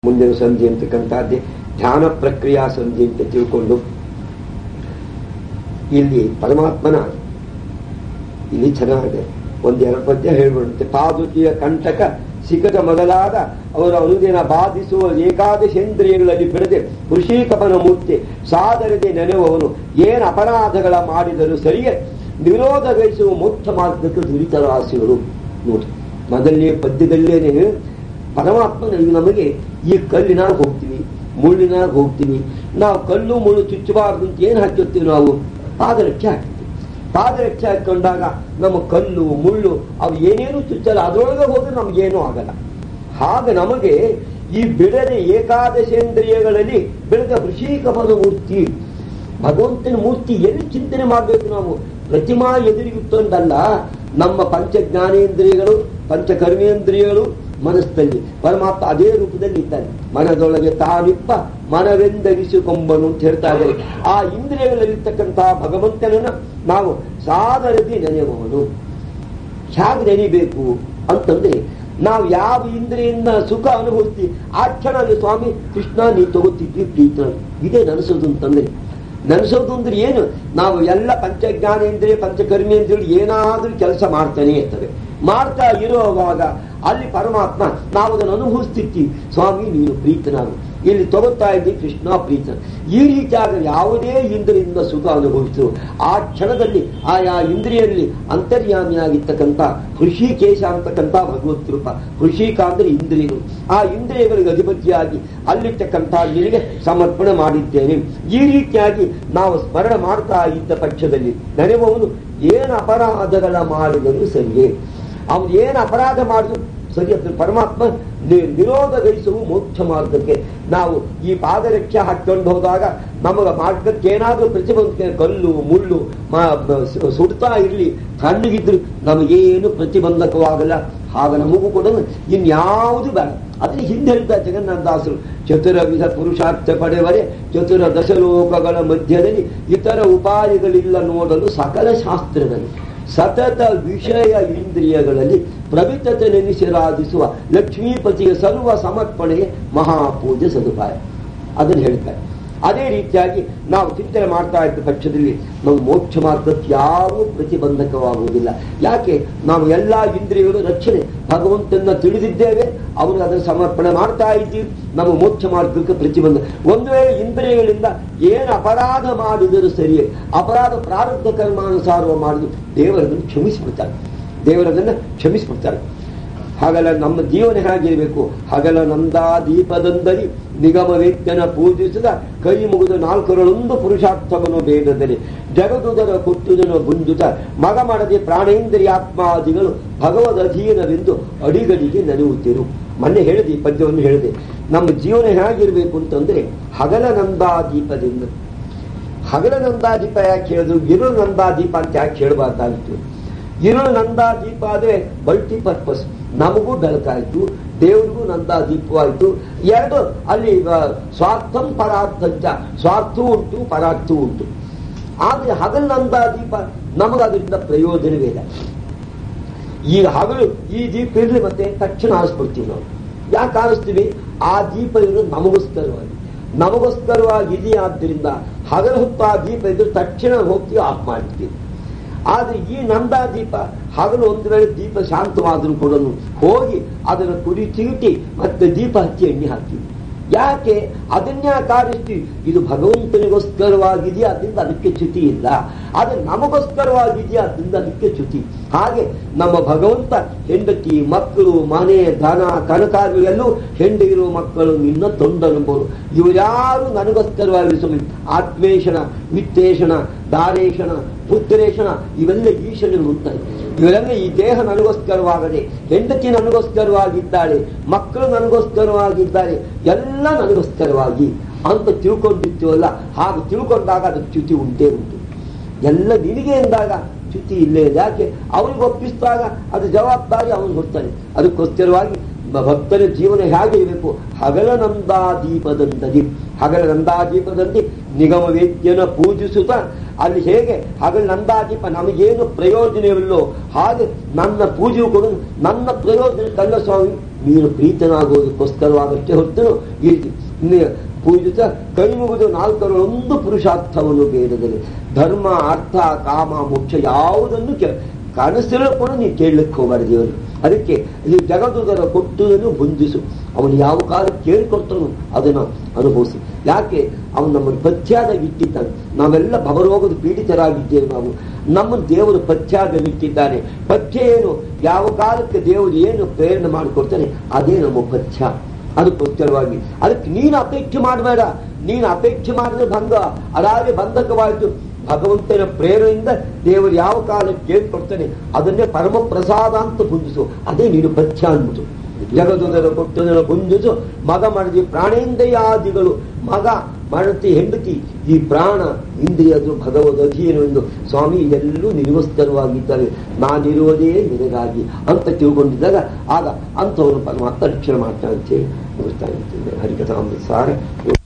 ಮುಂದಿನ ಸಂಧಿ ಅಂತಕ್ಕಂಥದ್ದೇ ಧ್ಯಾನ ಪ್ರಕ್ರಿಯಾ ಸಂಧಿ ಅಂತ ತಿಳ್ಕೊಂಡು ಇಲ್ಲಿ ಪರಮಾತ್ಮನ ಇಲ್ಲಿ ಚೆನ್ನಾಗಿದೆ ಒಂದೆರಡು ಪದ್ಯ ಹೇಳ್ಬಿಡುತ್ತೆ ಪಾದುಕಿಯ ಕಂಟಕ ಸಿಗದ ಮೊದಲಾದ ಅವರ ಅನುದಿನ ಬಾಧಿಸುವ ಏಕಾದಶೇಂದ್ರಿಯಗಳಲ್ಲಿ ಬಿಡದೆ ಕೃಷಿಕಪನ ಮೂರ್ತಿ ಸಾದರದೆ ನೆನೆಯುವವನು ಏನು ಅಪರಾಧಗಳ ಮಾಡಿದರೂ ಸರಿಯೇ ವಿರೋಧಗೈಸುವ ಮೋಕ್ಷ ಮಾರ್ಗಕ್ಕೆ ದುರಿತರಾಸಿಗಳು ನೋಡಿ ಮೊದಲನೇ ಪದ್ಯದಲ್ಲೇನೆ ಪರಮಾತ್ಮ ನನಗೆ ನಮಗೆ ಈ ಕಲ್ಲಿನಾಗ ಹೋಗ್ತೀವಿ ಮುಳ್ಳಿನಾಗ ಹೋಗ್ತೀವಿ ನಾವು ಕಲ್ಲು ಮುಳ್ಳು ಚುಚ್ಚಬಾರ್ದು ಅಂತ ಏನು ಹಾಕಿರ್ತೀವಿ ನಾವು ಪಾದರಕ್ಷೆ ಹಾಕ್ತೀವಿ ಪಾದರಕ್ಷೆ ಹಾಕೊಂಡಾಗ ನಮ್ಮ ಕಲ್ಲು ಮುಳ್ಳು ಅವು ಏನೇನು ಚುಚ್ಚಲ್ಲ ಅದರೊಳಗೆ ಹೋದ್ರೆ ನಮಗೇನೂ ಆಗಲ್ಲ ಹಾಗೆ ನಮಗೆ ಈ ಬಿಡದೆ ಏಕಾದಶೇಂದ್ರಿಯಗಳಲ್ಲಿ ಬೆಳೆದ ಋಷಿಕಪದ ಮೂರ್ತಿ ಭಗವಂತನ ಮೂರ್ತಿ ಎಲ್ಲಿ ಚಿಂತನೆ ಮಾಡಬೇಕು ನಾವು ಪ್ರತಿಮಾ ಎದುರಿಗುತ್ತೊಂದಲ್ಲ ನಮ್ಮ ಪಂಚ ಜ್ಞಾನೇಂದ್ರಿಯಗಳು ಪಂಚಕರ್ಮೇಂದ್ರಿಯಗಳು ಮನಸ್ಸಲ್ಲಿ ಪರಮಾತ್ಮ ಅದೇ ರೂಪದಲ್ಲಿ ಇದ್ದಾನೆ ಮನದೊಳಗೆ ತಾನಿಪ್ಪ ಮನವೆಂದರಿಸಿಕೊಂಬನು ಅಂತ ಹೇಳ್ತಾ ಇದ್ದಾರೆ ಆ ಇಂದ್ರಿಯಗಳಲ್ಲಿರ್ತಕ್ಕಂತಹ ಭಗವಂತನನ್ನ ನಾವು ಸಾದರದಿ ನೆನೆಯುವವನು ಹೇಗೆ ನೆನೆಯಬೇಕು ಅಂತಂದ್ರೆ ನಾವು ಯಾವ ಇಂದ್ರಿಯಿಂದ ಸುಖ ಅನುಭವಿಸ್ತೀವಿ ಆ ಕ್ಷಣದಲ್ಲಿ ಸ್ವಾಮಿ ಕೃಷ್ಣ ನೀ ತಗೋತಿದ್ವಿ ಪ್ರೀತ ಇದೇ ನನಸೋದು ಅಂತಂದ್ರೆ ನನಸೋದು ಅಂದ್ರೆ ಏನು ನಾವು ಎಲ್ಲ ಪಂಚಜ್ಞಾನೇಂದ್ರಿಯ ಪಂಚಕರ್ಮೇಂದ್ರಿಯಗಳು ಏನಾದ್ರೂ ಕೆಲಸ ಮಾಡ್ತಾನೆ ಇರ್ತವೆ ಮಾಡ್ತಾ ಇರುವಾಗ ಅಲ್ಲಿ ಪರಮಾತ್ಮ ನಾವು ಅದನ್ನು ಅನುಭವಿಸ್ತಿರ್ತೀವಿ ಸ್ವಾಮಿ ನೀನು ಪ್ರೀತನಾಗು ಇಲ್ಲಿ ತಗೋತಾ ಇದ್ದೀವಿ ಕೃಷ್ಣ ಪ್ರೀತ ಈ ರೀತಿಯಾದ ಯಾವುದೇ ಇಂದ್ರಿಯಿಂದ ಸುಖ ಅನುಭವಿಸು ಆ ಕ್ಷಣದಲ್ಲಿ ಆಯಾ ಇಂದ್ರಿಯಲ್ಲಿ ಅಂತರ್ಯಾಮಿಯಾಗಿರ್ತಕ್ಕಂಥ ಹೃಷಿಕೇಶ ಅಂತಕ್ಕಂಥ ಭಗವತ್ ರೂಪ ಹೃಷಿಕ ಅಂದ್ರೆ ಇಂದ್ರಿಯಗಳು ಆ ಇಂದ್ರಿಯಗಳಿಗೆ ಅಧಿಪತಿಯಾಗಿ ಅಲ್ಲಿರ್ತಕ್ಕಂಥ ನಿನಗೆ ಸಮರ್ಪಣೆ ಮಾಡಿದ್ದೇನೆ ಈ ರೀತಿಯಾಗಿ ನಾವು ಸ್ಮರಣ ಮಾಡ್ತಾ ಇದ್ದ ಪಕ್ಷದಲ್ಲಿ ನೆನೆಯುವವನು ಏನು ಅಪರಾಧಗಳ ಮಾಡಿದರೂ ಸರಿಯೇ ಅವನು ಏನು ಅಪರಾಧ ಮಾಡಿದ್ರು ಸರಿ ಅಂತ ಪರಮಾತ್ಮ ನಿರೋಧ ಗೈಸುವ ಮೋಕ್ಷ ಮಾರ್ಗಕ್ಕೆ ನಾವು ಈ ಪಾದರಕ್ಷೆ ಹಾಕೊಂಡು ಹೋದಾಗ ನಮಗ ಮಾರ್ಗಕ್ಕೆ ಏನಾದ್ರೂ ಪ್ರತಿಬಂಧಕ್ಕೆ ಕಲ್ಲು ಮುಳ್ಳು ಸುಡ್ತಾ ಇರಲಿ ತಣ್ಣಗಿದ್ರು ನಮಗೇನು ಪ್ರತಿಬಂಧಕವಾಗಲ್ಲ ಆಗ ನಮಗೂ ಕೂಡ ಇನ್ಯಾವುದು ಬೇಡ ಅದ್ರ ಹಿಂದೆ ಹೇಳ್ತಾ ಜಗನ್ನಾಥದಾಸರು ಚತುರ ವಿಧ ಪುರುಷಾರ್ಥ ಪಡೆವರೆ ಚತುರ ದಶಲೋಕಗಳ ಮಧ್ಯದಲ್ಲಿ ಇತರ ಉಪಾಯಗಳಿಲ್ಲ ನೋಡಲು ಸಕಲ ಶಾಸ್ತ್ರದಲ್ಲಿ ಸತತ ವಿಷಯ ಇಂದ್ರಿಯಗಳಲ್ಲಿ ಪ್ರವಿತತೆ ನೆನೆಸಿರಾಧಿಸುವ ಲಕ್ಷ್ಮೀಪತಿಯ ಸರ್ವ ಸಮರ್ಪಣೆಗೆ ಮಹಾಪೂಜೆ ಸದುಪಾಯ ಅದನ್ನು ಹೇಳ್ತಾರೆ ಅದೇ ರೀತಿಯಾಗಿ ನಾವು ಚಿಂತನೆ ಮಾಡ್ತಾ ಇದ್ದ ಪಕ್ಷದಲ್ಲಿ ನಾವು ಮೋಕ್ಷ ಮಾರ್ಗಕ್ಕೆ ಯಾವ ಪ್ರತಿಬಂಧಕವಾಗುವುದಿಲ್ಲ ಯಾಕೆ ನಾವು ಎಲ್ಲಾ ಇಂದ್ರಿಯಗಳು ರಕ್ಷಣೆ ಭಗವಂತನ ತಿಳಿದಿದ್ದೇವೆ ಅವರು ಅದನ್ನು ಸಮರ್ಪಣೆ ಮಾಡ್ತಾ ಇದ್ದೀವಿ ನಮ್ಮ ಮೋಕ್ಷ ಮಾರ್ಗಕ್ಕೆ ಪ್ರತಿಬಂಧ ಒಂದು ವೇಳೆ ಇಂದ್ರಿಯಗಳಿಂದ ಏನು ಅಪರಾಧ ಮಾಡಿದರೂ ಸರಿಯೇ ಅಪರಾಧ ಪ್ರಾರಬ್ಧ ಕರ್ಮಾನುಸಾರ ಮಾಡಿದ್ರು ದೇವರನ್ನು ಕ್ಷಮಿಸಿಬಿಡ್ತಾರೆ ದೇವರದನ್ನು ಕ್ಷಮಿಸಿಬಿಡ್ತಾರೆ ಹಾಗಲ್ಲ ನಮ್ಮ ಜೀವನ ಹೇಗಿರಬೇಕು ಹಗಲ ನಂದಾ ದೀಪದಂದರಿ ನಿಗಮ ವೇದ್ಯನ ಪೂಜಿಸಿದ ಕೈ ಮುಗಿದ ನಾಲ್ಕರೊಳೊಂದು ಪುರುಷಾರ್ಥವನ್ನು ಬೇಡದರೆ ಜಗದುದರ ಕೊಟ್ಟುದನ್ನು ಗುಂಜುತ ಮಗ ಮಾಡದೆ ಪ್ರಾಣೇಂದ್ರಿಯಾತ್ಮಾದಿಗಳು ಭಗವದ್ ಅಧೀನವೆಂದು ಅಡಿಗಡಿಗೆ ನೆನೆಯುತ್ತಿರು ಮೊನ್ನೆ ಹೇಳಿದೆ ಈ ಪದ್ಯವನ್ನು ಹೇಳಿದೆ ನಮ್ಮ ಜೀವನ ಹೇಗಿರಬೇಕು ಅಂತಂದ್ರೆ ಹಗಲ ನಂದಾ ದೀಪದಿಂದ ಹಗಲ ನಂದಾ ದೀಪ ಯಾಕೆ ಹೇಳಿದ್ರು ಗಿರು ನಂದಾ ದೀಪ ಅಂತ ಯಾಕೆ ಹೇಳಬಾರ್ದಾಗಿತ್ತು ಇರುಳು ನಂದಾ ದೀಪ ಆದ್ರೆ ಮಲ್ಟಿ ಪರ್ಪಸ್ ನಮಗೂ ಬೆಳಕಾಯ್ತು ದೇವರಿಗೂ ನಂದಾ ದೀಪವಾಯ್ತು ಎರಡು ಅಲ್ಲಿ ಸ್ವಾರ್ಥಂ ಪರಾರ್ಥಂಚ ಸ್ವಾರ್ಥವೂ ಉಂಟು ಪರಾರ್ಥವೂ ಉಂಟು ಆದ್ರೆ ಹಗಲು ನಂದಾ ದೀಪ ನಮಗದರಿಂದ ಪ್ರಯೋಜನವೇ ಇಲ್ಲ ಈಗ ಹಗಲು ಈ ದೀಪ ಇರಲಿ ಮತ್ತೆ ತಕ್ಷಣ ಆರಿಸ್ಬಿಡ್ತೀವಿ ನಾವು ಯಾಕೆ ಆರಿಸ್ತೀವಿ ಆ ದೀಪ ಇರೋದು ನಮಗೋಸ್ಕರವಾಗಿ ನಮಗೋಸ್ಕರವಾಗಿ ಇದೆಯಾದ್ದರಿಂದ ಹಗಲು ಹೊತ್ತು ಆ ದೀಪ ಇದ್ರೆ ತಕ್ಷಣ ಹೋಗ್ತೀವಿ ಆಫ್ ಮಾಡ್ತೀವಿ ಆದ್ರೆ ಈ ನಂದಾ ದೀಪ ಹಗಲು ಒಂದು ವೇಳೆ ದೀಪ ಶಾಂತವಾದರೂ ಕೂಡ ಹೋಗಿ ಅದನ್ನು ಕುಡಿ ಚೀಟಿ ಮತ್ತೆ ದೀಪ ಹಚ್ಚಿ ಎಣ್ಣೆ ಹಾಕ್ತೀವಿ ಯಾಕೆ ಅದನ್ನೇ ಕಾರಿಸ್ತೀವಿ ಇದು ಭಗವಂತನಿಗೋಸ್ಕರವಾಗಿದೆಯಾ ಅದರಿಂದ ಅದಕ್ಕೆ ಚ್ಯುತಿ ಇಲ್ಲ ಆದ್ರೆ ನಮಗೋಸ್ಕರವಾಗಿದೆಯಾ ಅದರಿಂದ ಅದಕ್ಕೆ ಚ್ಯುತಿ ಹಾಗೆ ನಮ್ಮ ಭಗವಂತ ಹೆಂಡತಿ ಮಕ್ಕಳು ಮನೆ ಧನ ಕನಕಾದಿಗಳಲ್ಲೂ ಹೆಂಡಗಿರುವ ಮಕ್ಕಳು ನಿನ್ನ ತೊಂದನುಬೋದು ಇವರ್ಯಾರು ನನಗೋಸ್ಕರವಾಗಿ ಸುಮ್ಮನೆ ಆತ್ಮೇಷಣ ವಿತ್ತೇಷಣ ದಾರೇಷಣ ಪುತ್ರೇಷಣ ಇವೆಲ್ಲ ಈಶನಿಗೆ ಉಂಟಾయి ಇವರೆಲ್ಲ ಈ ದೇಹ ನನಗೋಸ್ಕರವಾಗದೆ ಹೆಂಡತಿ ನನಗೋಸ್ಕರವಾಗಿದ್ದಾಳೆ ಮಕ್ಕಳು ನನಗೋಸ್ಕರವಾಗಿದ್ದಾರೆ ಎಲ್ಲ ನನಗೋಸ್ಕರವಾಗಿ ಅಂತ ತಿಳ್ಕೊಂಡಿರ್ತೀವಲ್ಲ ಹಾಗೆ ತಿಳ್ಕೊಂಡಾಗ ಅದಕ್ಕೆ ಚ್ಯುತಿ ಉಂಟೇ ಉಂಟು ಎಲ್ಲ ನಿನಗೆ ಎಂದಾಗ ಚ್ಯುತಿ ಇಲ್ಲೇ ಇದೆ ಯಾಕೆ ಅವನಿಗೆ ಒಪ್ಪಿಸಿದಾಗ ಅದು ಜವಾಬ್ದಾರಿ ಅವನು ಹೊರ್ತಾನೆ ಅದಕ್ಕೋಸ್ಕರವಾಗಿ ಭಕ್ತರ ಜೀವನ ಹೇಗೆ ಇರಬೇಕು ಹಗಲ ನಂದಾದೀಪದಂತದಿ ಹಗಲ ನಂದಾದೀಪದಂತೆ ನಿಗಮ ವೇದ್ಯನ ಪೂಜಿಸುತ್ತ ಅಲ್ಲಿ ಹೇಗೆ ಹಗಲ ನಂದಾದೀಪ ನಮಗೇನು ಪ್ರಯೋಜನವಿಲ್ಲೋ ಹಾಗೆ ನನ್ನ ಪೂಜೆಯು ಕೂಡ ನನ್ನ ಪ್ರಯೋಜನಕ್ಕಲ್ಲ ಸ್ವಾಮಿ ನೀನು ಪ್ರೀತನಾಗುವುದಕ್ಕೋಸ್ಕರವಾಗಷ್ಟೇ ಹೊತ್ತು ಈ ನಿ- ಪೂಜಿತ ಕೈ ಮುಗಿದು ನಾಲ್ಕರ ಒಂದು ಪುರುಷಾರ್ಥವನ್ನು ಬೇಡದಲ್ಲಿ ಧರ್ಮ ಅರ್ಥ ಕಾಮ ಮೋಕ್ಷ ಯಾವುದನ್ನು ಕೇ ಕನಸಿರೋ ಕೂಡ ನೀನು ಕೇಳಲಿಕ್ಕೆ ಹೋಗಬಾರ್ದು ದೇವರು ಅದಕ್ಕೆ ಈ ಜಗದುದರ ಕೊಟ್ಟುದನ್ನು ಹೊಂದಿಸು ಅವನು ಯಾವ ಕಾಲಕ್ಕೆ ಕೇಳಿಕೊಡ್ತಾನೋ ಅದನ್ನು ಅನುಭವಿಸಿ ಯಾಕೆ ಅವನು ನಮ್ಮನ್ನು ಪಥ್ಯಾದಾಗ ಇಟ್ಟಿದ್ದಾನೆ ನಾವೆಲ್ಲ ಭವರೋಗದ ಪೀಡಿತರಾಗಿದ್ದೇವೆ ನಾವು ನಮ್ಮನ್ನು ದೇವರು ಪಥ್ಯಾಗ ಇಟ್ಟಿದ್ದಾನೆ ಪಥ್ಯ ಏನು ಯಾವ ಕಾಲಕ್ಕೆ ದೇವರು ಏನು ಪ್ರೇರಣೆ ಮಾಡಿಕೊಡ್ತಾನೆ ಅದೇ ನಮ್ಮ ಪಥ್ಯ ಅದಕ್ಕೋಸ್ಕರವಾಗಿ ಅದಕ್ಕೆ ನೀನು ಅಪೇಕ್ಷೆ ಮಾಡಬೇಡ ನೀನು ಅಪೇಕ್ಷೆ ಮಾಡಿದ್ರೆ ಭಂಗ ಅದಾಗೆ ಬಂಧಕವಾಯಿತು ಭಗವಂತನ ಪ್ರೇರಣೆಯಿಂದ ದೇವರು ಯಾವ ಕಾಲಕ್ಕೆ ಕೇಳ್ಕೊಡ್ತಾನೆ ಅದನ್ನೇ ಪರಮ ಪ್ರಸಾದ ಅಂತ ಹೊಂದಿಸು ಅದೇ ನೀನು ಪಥ್ಯ ಅಂದ್ಬಿಟ್ಟು ಜಗದುದರ ಕೊಟ್ಟದರ ಹೊಂದಿಸು ಮಗ ಮಡದಿ ಪ್ರಾಣೇಂದ್ರಿಯಾದಿಗಳು ಮಗ ಮಡತಿ ಹೆಂಡತಿ ಈ ಪ್ರಾಣ ಇಂದ್ರಿಯದು ಭಗವದ್ ಅಧೀನವೆಂದು ಸ್ವಾಮಿ ಎಲ್ಲರೂ ನಿರುವಸ್ತರವಾಗಿದ್ದಾರೆ ನಾನಿರುವುದೇ ನಿನಗಾಗಿ ಅಂತ ತಿಳ್ಕೊಂಡಿದ್ದಾಗ ಆಗ ಅಂಥವನು ಪರಮಾತ್ಮ ರಕ್ಷಣೆ ಮಾಡ್ತಾ ಅಂತೇಳಿ ಮುಗಿಸ್ತಾ ಇರ್ತೇನೆ ಹರಿಕಥಾಮೃತ ಸಾರ